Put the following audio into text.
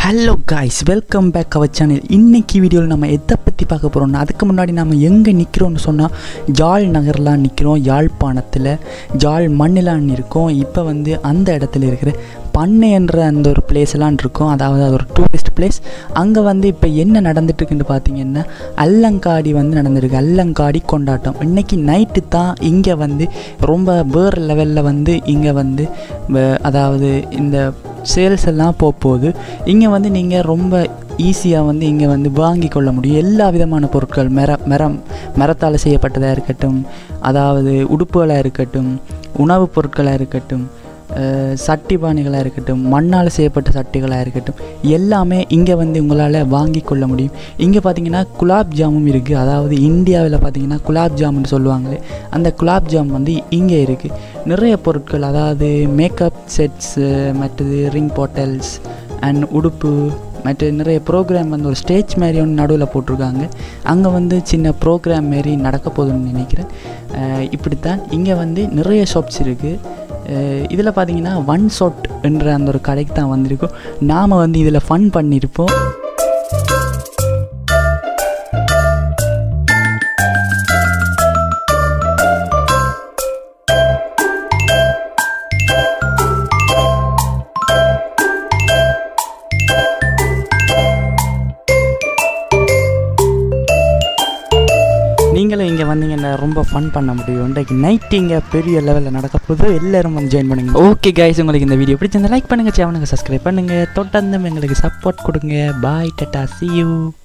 hello guys welcome back our channel இன்னைக்கு வீடியோவில் நம்ம எதை பற்றி பார்க்க போகிறோம்னா அதுக்கு முன்னாடி நம்ம எங்கே நிற்கிறோம்னு சொன்னால் யாழ் நகர்லாம் நிற்கிறோம் யாழ்ப்பாணத்தில் யாழ் மண்ணிலான் இருக்கோம் இப்போ வந்து அந்த இடத்துல இருக்கிற பண்ணை என்ற அந்த ஒரு பிளேஸ்லாம் இருக்கும் அதாவது அது ஒரு டூரிஸ்ட் பிளேஸ் அங்கே வந்து இப்போ என்ன நடந்துட்டுருக்குன்னு பார்த்தீங்கன்னா அல்லங்காடி வந்து நடந்திருக்கு அல்லங்காடி கொண்டாட்டம் இன்றைக்கி நைட்டு தான் இங்கே வந்து ரொம்ப வேறு லெவலில் வந்து இங்கே வந்து வ- அதாவது இந்த சேல்ஸ் எல்லாம் போக போகுது இங்கே வந்து நீங்கள் ரொம்ப ஈஸியாக வந்து இங்கே வந்து வாங்கி கொள்ள முடியும் எல்லா விதமான பொருட்கள் மர மரம் மரத்தால் செய்யப்பட்டதாக இருக்கட்டும் அதாவது உடுப்புகளாக இருக்கட்டும் உணவுப் பொருட்களாக இருக்கட்டும் அஹ், சட்டி பானைகளாக இருக்கட்டும் மண்ணால் செய்யப்பட்ட சட்டிகளாக இருக்கட்டும் எல்லாமே இங்கே வந்து உங்களால் வாங்கி கொள்ள முடியும் இங்கே பார்த்தீங்கன்னா குலாப் ஜாமும் இருக்குது அதாவது இந்தியாவில் பார்த்தீங்கன்னா குலாப் ஜாமுன்னு சொல்லுவாங்களே அந்த குலாப் ஜாம் வந்து இங்கே இருக்குது நிறைய பொருட்கள் அதாவது மேக்கப் செட்ஸு மற்றது ரிங் பாட்டல்ஸ் அண்ட் உடுப்பு மற்ற நிறைய ப்ரோக்ராம் வந்து ஒரு ஸ்டேஜ் மாதிரி ஒன்று நடுவில் போட்டிருக்காங்க அங்கே வந்து சின்ன ப்ரோக்ராம் மாரி நடக்க போகுதுன்னு நினைக்கிறேன் அஹ் இப்படித்தான் இங்கே வந்து நிறைய ஷாப்ஸ் இருக்குது இதில் பார்த்தீங்கன்னா ஒன் ஷாட் என்ற அந்த ஒரு கடைக்கு தான் வந்திருக்கோம் நாம் வந்து இதில் ஃபன் பண்ணியிருப்போம் நீங்களும் இங்கே வந்தீங்கன்னா ரொம்ப ஃபன் பண்ண முடியும் இன்றைக்கு நைட் இங்கே பெரிய லெவலில் நடக்க போகுது எல்லாரும் வந்து ஜாயின் பண்ணுங்க ஓகே கைஸ் உங்களுக்கு இந்த வீடியோ பிடிச்சிருந்தா லைக் பண்ணுங்கள் சேனலுக்கு சப்ஸ்கிரைப் பண்ணுங்கள் தொடர்ந்து எங்களுக்கு சப்போர்ட் கொடுங்க பாய் டட்டா see you